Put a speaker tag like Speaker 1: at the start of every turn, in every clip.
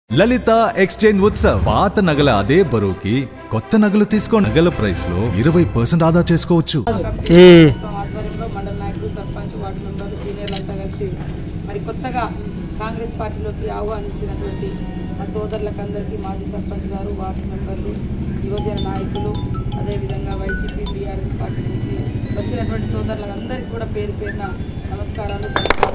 Speaker 1: లలిత exchange Utsav పాత నగల అదే బరువుకి కొత్త నగలు తీసుకో నగల ప్రైస్ లో ఇరవై పర్సెంట్ ఆదా చేసుకోవచ్చు
Speaker 2: ప్రభుత్వం ఆధ్వర్యంలో మండల నాయకులు సర్పంచ్ వార్డు మెంబర్లు సీనియర్లంతా కలిసి మరి కొత్తగా కాంగ్రెస్ పార్టీలోకి ఆహ్వానించినటువంటి మా సోదరులకు అందరికీ మాజీ సర్పంచ్ గారు వార్డు మెంబర్లు యువజన నాయకులు అదేవిధంగా వైసీపీ బీఆర్ఎస్ పార్టీ నుంచి వచ్చినటువంటి సోదరులందరికీ కూడా పేరు పేరున నమస్కారాలు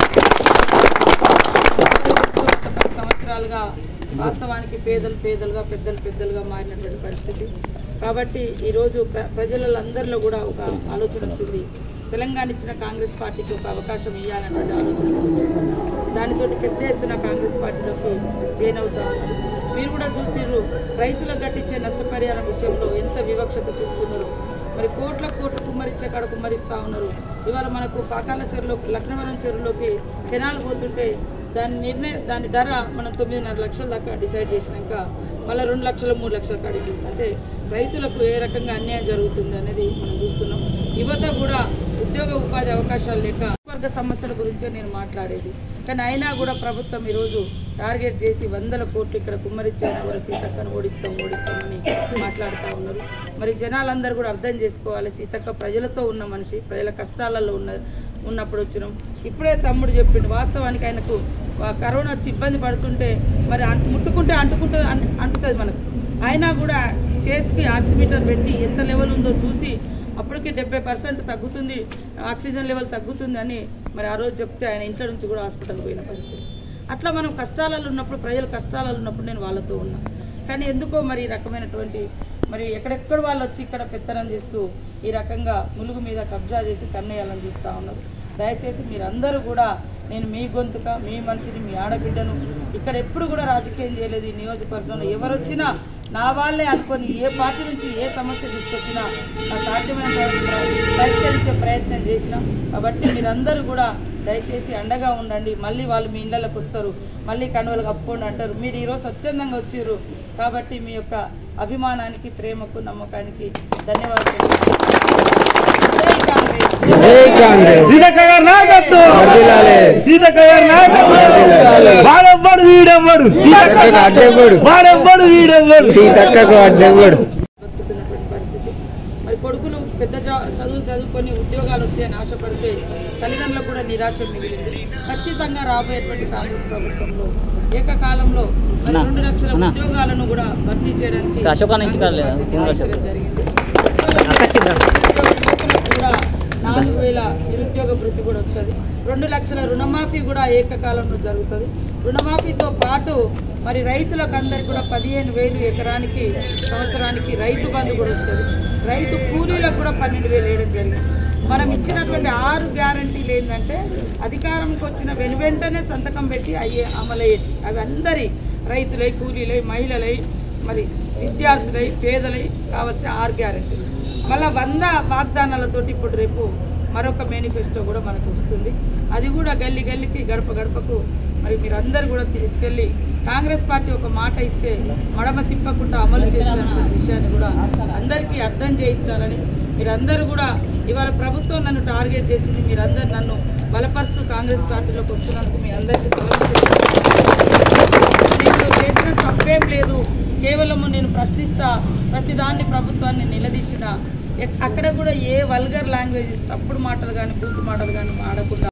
Speaker 2: గత పది సంవత్సరాలుగా వాస్తవానికి పేదలు పేదలుగా పెద్దలు పెద్దలుగా మారినటువంటి పరిస్థితి కాబట్టి ఈరోజు ప్ర ప్రజలందరిలో కూడా ఒక ఆలోచన వచ్చింది తెలంగాణ ఇచ్చిన కాంగ్రెస్ పార్టీకి ఒక అవకాశం ఇవ్వాలన్నటువంటి ఆలోచన వచ్చింది దానితో పెద్ద ఎత్తున కాంగ్రెస్ పార్టీలోకి జాయిన్ అవుతా ఉన్నారు మీరు కూడా చూసిర్రు రైతులకు గట్టించే నష్టపరిహారం విషయంలో ఎంత వివక్షత చూపుతున్నారు మరి కోట్ల కోట్ల కుమ్మరిచ్చే కాడ కుమ్మరిస్తూ ఉన్నారు ఇవాళ మనకు పాకాల చెరువులో లక్నవరం చెరువులోకి కెనాల్ పోతుంటే దాని నిర్ణయ దాని ధర మనం తొమ్మిదిన్నర లక్షల దాకా డిసైడ్ చేసినాక మళ్ళీ రెండు లక్షలు మూడు లక్షల కాడికి అంటే రైతులకు ఏ రకంగా అన్యాయం జరుగుతుంది అనేది మనం చూస్తున్నాం యువత కూడా ఉద్యోగ ఉపాధి అవకాశాలు లేక వర్గ సమస్యల గురించే నేను మాట్లాడేది కానీ అయినా కూడా ప్రభుత్వం ఈరోజు టార్గెట్ చేసి వందల కోట్లు ఇక్కడ కుమ్మరిచ్చైనా కూడా సీతక్కను ఓడిస్తాం ఓడిస్తామని మాట్లాడుతూ ఉన్నారు మరి జనాలందరూ కూడా అర్థం చేసుకోవాలి సీతక్క ప్రజలతో ఉన్న మనిషి ప్రజల కష్టాలలో ఉన్న ఉన్నప్పుడు వచ్చినాం ఇప్పుడే తమ్ముడు చెప్పిండు వాస్తవానికి ఆయనకు ఆ కరోనా వచ్చి ఇబ్బంది పడుతుంటే మరి అంటు- ముట్టుకుంటే అంటుకుంటుంది అంటుతుంది మనకు అయినా కూడా చేతికి ఆక్సిమీటర్ పెట్టి ఎంత లెవెల్ ఉందో చూసి అప్పటికి డెబ్బై పర్సెంట్ తగ్గుతుంది ఆక్సిజన్ లెవెల్ తగ్గుతుంది అని మరి ఆ రోజు చెప్తే ఆయన ఇంట్లో నుంచి కూడా హాస్పిటల్ పోయిన పరిస్థితి అట్లా మనం కష్టాలలో ఉన్నప్పుడు ప్రజలు కష్టాలలో ఉన్నప్పుడు నేను వాళ్ళతో ఉన్నా కానీ ఎందుకో మరి ఈ రకమైనటువంటి మరి ఎక్కడెక్కడ వాళ్ళు వచ్చి ఇక్కడ పెత్తనం చేస్తూ ఈ రకంగా ములుగు మీద కబ్జా చేసి కన్నేయాలని చూస్తూ ఉన్నారు దయచేసి మీరందరూ కూడా నేను మీ గొంతుక మీ మనిషిని మీ ఆడబిడ్డను ఇక్కడ ఎప్పుడు కూడా రాజకీయం చేయలేదు ఈ నియోజకవర్గంలో ఎవరు వచ్చినా నా వాళ్ళే అనుకొని ఏ పార్టీ నుంచి ఏ సమస్య తీసుకొచ్చినా నా సాధ్యమైన ప్ర- పరిష్కరించే ప్రయత్నం చేసిన కాబట్టి మీరందరూ కూడా దయచేసి అండగా ఉండండి మళ్ళీ వాళ్ళు మీ ఇళ్ళకి వస్తారు మళ్ళీ కనువలు కప్పుకోండి అంటారు మీరు ఈరోజు స్వచ్ఛందంగా వచ్చారు కాబట్టి మీ యొక్క అభిమానానికి ప్రేమకు నమ్మకానికి ధన్యవాదాలు జై కాంగ్రెస్
Speaker 3: జై కాంగ్రెస్
Speaker 4: సీతక్క గారి నాయకత్వం
Speaker 3: వర్ధిల్లాలి.
Speaker 4: సీతక్క గారి నాయకత్వం వాడెవ్వడు వీడెవ్వడు
Speaker 3: సీతక్కకు అడ్డెవ్వడు.
Speaker 4: వాడెవ్వడు వీడెవ్వడు
Speaker 3: సీతక్కకు అడ్డెవ్వడు
Speaker 2: బతుకుతున్నటువంటి పరిస్థితి మరి కొడుకులు పెద్ద చ- చదువులు చదువుకొని ఉద్యోగాలు వస్తాయని ఆశపడితే తల్లిదండ్రులకు కూడా నిరాశ మిగిలింది ఖచ్చితంగా రాబోయేటువంటి కాంగ్రెస్ ప్రభుత్వంలో ఏకకాలంలో మరి రెండు లక్షల ఉద్యోగాలను కూడా భర్తీ చేయడానికి
Speaker 5: అశోక్ ఇంటికి
Speaker 2: కాంగ్రెస్
Speaker 5: రాలేదా?
Speaker 2: పార్టీ
Speaker 5: సింగల్
Speaker 2: నిర్ణయించడం జరిగింది యువకులకు కూడా నాలుగు వేల నిరుద్యోగ వృత్తి కూడా వస్తుంది రెండు లక్షల రుణమాఫీ కూడా ఏకకాలంలో జరుగుతుంది రుణమాఫీతో పాటు మరి రైతులకు అందరికి కూడా పదిహేను వేలు ఎకరానికి సంవత్సరానికి రైతు బంధు కూడా వస్తుంది రైతు కూలీలకు కూడా పన్నెండు వేలు వేయడం జరిగింది మనం ఇచ్చినటువంటి ఆరు గ్యారంటీలు ఏంటంటే అధికారంకి వచ్చిన వెను వెంటనే సంతకం పెట్టి అయ్యే అమలయ్యేటి అవి అందరి రైతులై కూలీలై మహిళలై మరి విద్యార్థులై పేదలై కావాల్సిన ఆరు గ్యారంటీలు మళ్ళీ వంద వాగ్దానాలతోటి ఇప్పుడు రేపు మరొక మేనిఫెస్టో కూడా మనకు వస్తుంది అది కూడా గల్లీ గల్లీకి గడప గడపకు మరి మీరందరూ కూడా తీసుకెళ్ళి కాంగ్రెస్ పార్టీ ఒక మాట ఇస్తే మడమ తిప్పకుండా అమలు చేస్తున్న విషయాన్ని కూడా అందరికీ అర్థం చేయించాలని మీరందరూ కూడా ఇవాళ ప్రభుత్వం నన్ను టార్గెట్ చేసింది మీరందరూ నన్ను బలపరుస్తూ కాంగ్రెస్ పార్టీలోకి వస్తున్నందుకు మీ అందరికీ నేను చేసిన తప్పేం లేదు కేవలము నేను ప్రశ్నిస్తా ప్రతిదాన్ని ప్రభుత్వాన్ని నిలదీసిన ఎక్- అక్కడ కూడా ఏ వల్గర్ లాంగ్వేజ్ తప్పుడు మాటలు కానీ బూతు మాటలు కానీ ఆడకుండా